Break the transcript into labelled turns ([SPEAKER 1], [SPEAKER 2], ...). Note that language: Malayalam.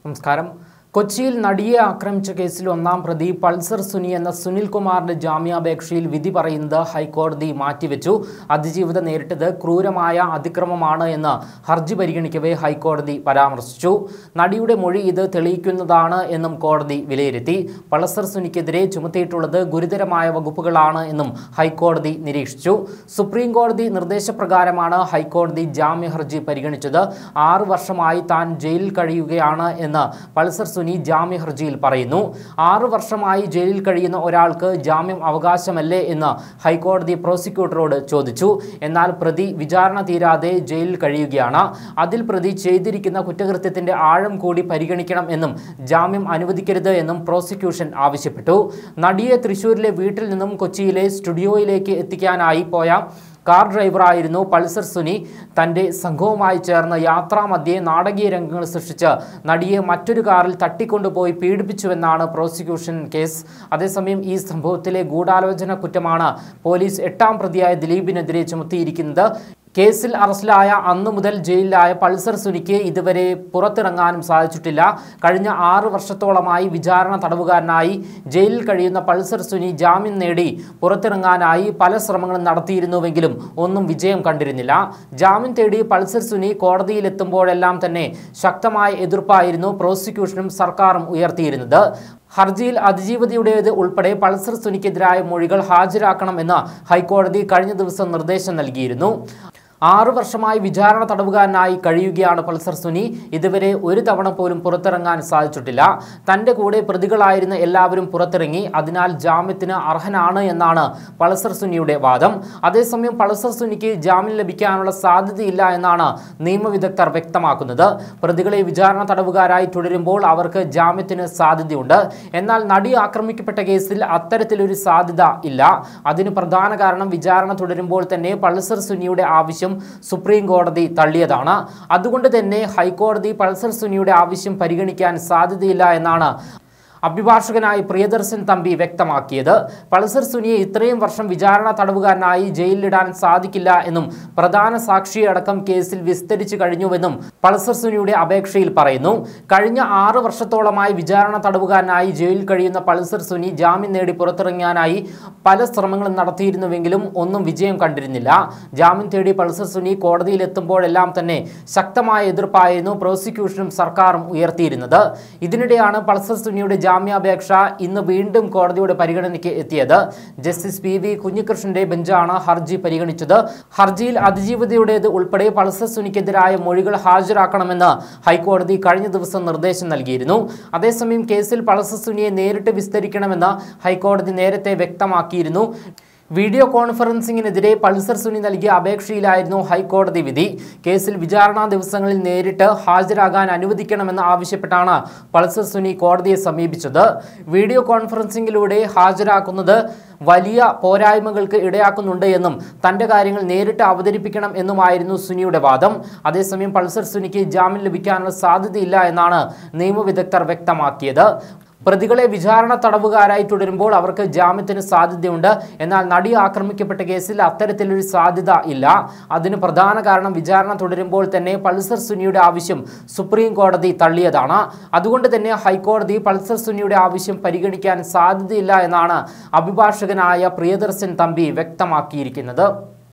[SPEAKER 1] നമസ്കാരം കൊച്ചിയിൽ നടിയെ ആക്രമിച്ച കേസിൽ ഒന്നാം പ്രതി പൾസർ സുനി എന്ന സുനിൽ കുമാറിന്റെ ജാമ്യാപേക്ഷയിൽ വിധി പറയുന്നത് ഹൈക്കോടതി മാറ്റിവെച്ചു അതിജീവിത നേരിട്ടത് ക്രൂരമായ അതിക്രമമാണ് എന്ന് ഹർജി പരിഗണിക്കവേ ഹൈക്കോടതി പരാമർശിച്ചു നടിയുടെ മൊഴി ഇത് തെളിയിക്കുന്നതാണ് എന്നും കോടതി വിലയിരുത്തി പൾസർ സുനിക്കെതിരെ ചുമത്തിയിട്ടുള്ളത് ഗുരുതരമായ വകുപ്പുകളാണ് എന്നും ഹൈക്കോടതി നിരീക്ഷിച്ചു സുപ്രീം കോടതി നിർദ്ദേശപ്രകാരമാണ് ഹൈക്കോടതി ജാമ്യ ഹർജി പരിഗണിച്ചത് ആറ് വർഷമായി താൻ ജയിലിൽ കഴിയുകയാണ് എന്ന് പൾസർ സുനി ജാമ്യ ഹർജിയിൽ പറയുന്നു ആറ് വർഷമായി ജയിലിൽ കഴിയുന്ന ഒരാൾക്ക് ജാമ്യം അവകാശമല്ലേ എന്ന് ഹൈക്കോടതി പ്രോസിക്യൂട്ടറോട് ചോദിച്ചു എന്നാൽ പ്രതി വിചാരണ തീരാതെ ജയിലിൽ കഴിയുകയാണ് അതിൽ പ്രതി ചെയ്തിരിക്കുന്ന കുറ്റകൃത്യത്തിന്റെ ആഴം കൂടി പരിഗണിക്കണം എന്നും ജാമ്യം അനുവദിക്കരുത് എന്നും പ്രോസിക്യൂഷൻ ആവശ്യപ്പെട്ടു നടിയെ തൃശൂരിലെ വീട്ടിൽ നിന്നും കൊച്ചിയിലെ സ്റ്റുഡിയോയിലേക്ക് എത്തിക്കാനായി പോയ കാർ ഡ്രൈവറായിരുന്നു പൾസർ സുനി തൻ്റെ സംഘവുമായി ചേർന്ന് യാത്രാമധ്യേ നാടകീയ രംഗങ്ങൾ സൃഷ്ടിച്ച് നടിയെ മറ്റൊരു കാറിൽ തട്ടിക്കൊണ്ടുപോയി പീഡിപ്പിച്ചുവെന്നാണ് പ്രോസിക്യൂഷൻ കേസ് അതേസമയം ഈ സംഭവത്തിലെ ഗൂഢാലോചന കുറ്റമാണ് പോലീസ് എട്ടാം പ്രതിയായ ദിലീപിനെതിരെ ചുമത്തിയിരിക്കുന്നത് കേസിൽ അറസ്റ്റിലായ അന്നു മുതൽ ജയിലിലായ പൾസർ സുനിക്ക് ഇതുവരെ പുറത്തിറങ്ങാനും സാധിച്ചിട്ടില്ല കഴിഞ്ഞ ആറ് വർഷത്തോളമായി വിചാരണ തടവുകാരനായി ജയിലിൽ കഴിയുന്ന പൾസർ സുനി ജാമ്യം നേടി പുറത്തിറങ്ങാനായി പല ശ്രമങ്ങളും നടത്തിയിരുന്നുവെങ്കിലും ഒന്നും വിജയം കണ്ടിരുന്നില്ല ജാമ്യം തേടി പൾസർ സുനി കോടതിയിലെത്തുമ്പോഴെല്ലാം തന്നെ ശക്തമായ എതിർപ്പായിരുന്നു പ്രോസിക്യൂഷനും സർക്കാരും ഉയർത്തിയിരുന്നത് ഹർജിയിൽ അതിജീവതയുടേത് ഉൾപ്പെടെ പൾസർ സുനിക്കെതിരായ മൊഴികൾ ഹാജരാക്കണം എന്ന് ഹൈക്കോടതി കഴിഞ്ഞ ദിവസം നിർദ്ദേശം നൽകിയിരുന്നു ആറു വർഷമായി വിചാരണ തടവുകാരനായി കഴിയുകയാണ് പൾസർ സുനി ഇതുവരെ ഒരു തവണ പോലും പുറത്തിറങ്ങാൻ സാധിച്ചിട്ടില്ല തൻ്റെ കൂടെ പ്രതികളായിരുന്ന എല്ലാവരും പുറത്തിറങ്ങി അതിനാൽ ജാമ്യത്തിന് അർഹനാണ് എന്നാണ് പൾസർ സുനിയുടെ വാദം അതേസമയം പൾസർ സുനിക്ക് ജാമ്യം ലഭിക്കാനുള്ള സാധ്യതയില്ല എന്നാണ് നിയമവിദഗ്ധർ വ്യക്തമാക്കുന്നത് പ്രതികളെ വിചാരണ തടവുകാരായി തുടരുമ്പോൾ അവർക്ക് ജാമ്യത്തിന് സാധ്യതയുണ്ട് എന്നാൽ നടി ആക്രമിക്കപ്പെട്ട കേസിൽ അത്തരത്തിലൊരു സാധ്യത ഇല്ല അതിന് പ്രധാന കാരണം വിചാരണ തുടരുമ്പോൾ തന്നെ പൾസർ സുനിയുടെ ആവശ്യം സുപ്രീം കോടതി തള്ളിയതാണ് അതുകൊണ്ട് തന്നെ ഹൈക്കോടതി പൾസർ സുനിയുടെ ആവശ്യം പരിഗണിക്കാൻ സാധ്യതയില്ല എന്നാണ് അഭിഭാഷകനായി പ്രിയദർശൻ തമ്പി വ്യക്തമാക്കിയത് പൾസർ സുനിയെ ഇത്രയും വർഷം വിചാരണ തടവുകാരനായി ജയിലിലിടാൻ സാധിക്കില്ല എന്നും പ്രധാന സാക്ഷിയടക്കം കേസിൽ വിസ്തരിച്ചു കഴിഞ്ഞുവെന്നും പൾസർ സുനിയുടെ അപേക്ഷയിൽ പറയുന്നു കഴിഞ്ഞ ആറ് വർഷത്തോളമായി വിചാരണ തടവുകാരനായി ജയിലിൽ കഴിയുന്ന പൾസർ സുനി ജാമ്യം നേടി പുറത്തിറങ്ങാനായി പല ശ്രമങ്ങളും നടത്തിയിരുന്നുവെങ്കിലും ഒന്നും വിജയം കണ്ടിരുന്നില്ല ജാമ്യം തേടി പൾസർ സുനി കോടതിയിലെത്തുമ്പോഴെല്ലാം തന്നെ ശക്തമായ എതിർപ്പായിരുന്നു പ്രോസിക്യൂഷനും സർക്കാരും ഉയർത്തിയിരുന്നത് ഇതിനിടെയാണ് പൾസർ സുനിയുടെ ജാമ്യാപേക്ഷ ഇന്ന് വീണ്ടും കോടതിയുടെ പരിഗണനയ്ക്ക് എത്തിയത് ജസ്റ്റിസ് പി വി കുഞ്ഞികൃഷ്ണന്റെ ബെഞ്ചാണ് ഹർജി പരിഗണിച്ചത് ഹർജിയിൽ അതിജീവതയുടേത് ഉൾപ്പെടെ പൾസർ സുനിക്കെതിരായ മൊഴികൾ ഹാജരാക്കണമെന്ന് ഹൈക്കോടതി കഴിഞ്ഞ ദിവസം നിർദ്ദേശം നൽകിയിരുന്നു അതേസമയം കേസിൽ പൾസർ സുനിയെ നേരിട്ട് വിസ്തരിക്കണമെന്ന് ഹൈക്കോടതി നേരത്തെ വ്യക്തമാക്കിയിരുന്നു വീഡിയോ കോൺഫറൻസിംഗിനെതിരെ പൾസർ സുനി നൽകിയ അപേക്ഷയിലായിരുന്നു ഹൈക്കോടതി വിധി കേസിൽ വിചാരണാ ദിവസങ്ങളിൽ നേരിട്ട് ഹാജരാകാൻ അനുവദിക്കണമെന്ന് ആവശ്യപ്പെട്ടാണ് പൾസർ സുനി കോടതിയെ സമീപിച്ചത് വീഡിയോ കോൺഫറൻസിംഗിലൂടെ ഹാജരാക്കുന്നത് വലിയ പോരായ്മകൾക്ക് ഇടയാക്കുന്നുണ്ട് എന്നും തന്റെ കാര്യങ്ങൾ നേരിട്ട് അവതരിപ്പിക്കണം എന്നുമായിരുന്നു സുനിയുടെ വാദം അതേസമയം പൾസർ സുനിക്ക് ജാമ്യം ലഭിക്കാനുള്ള സാധ്യതയില്ല എന്നാണ് നിയമവിദഗ്ധർ വ്യക്തമാക്കിയത് പ്രതികളെ വിചാരണ തടവുകാരായി തുടരുമ്പോൾ അവർക്ക് ജാമ്യത്തിന് സാധ്യതയുണ്ട് എന്നാൽ നടി ആക്രമിക്കപ്പെട്ട കേസിൽ അത്തരത്തിലൊരു സാധ്യത ഇല്ല അതിന് പ്രധാന കാരണം വിചാരണ തുടരുമ്പോൾ തന്നെ പൾസർ സുനിയുടെ ആവശ്യം സുപ്രീം കോടതി തള്ളിയതാണ് അതുകൊണ്ട് തന്നെ ഹൈക്കോടതി പൾസർ സുനിയുടെ ആവശ്യം പരിഗണിക്കാൻ സാധ്യതയില്ല എന്നാണ് അഭിഭാഷകനായ പ്രിയദർശൻ തമ്പി വ്യക്തമാക്കിയിരിക്കുന്നത്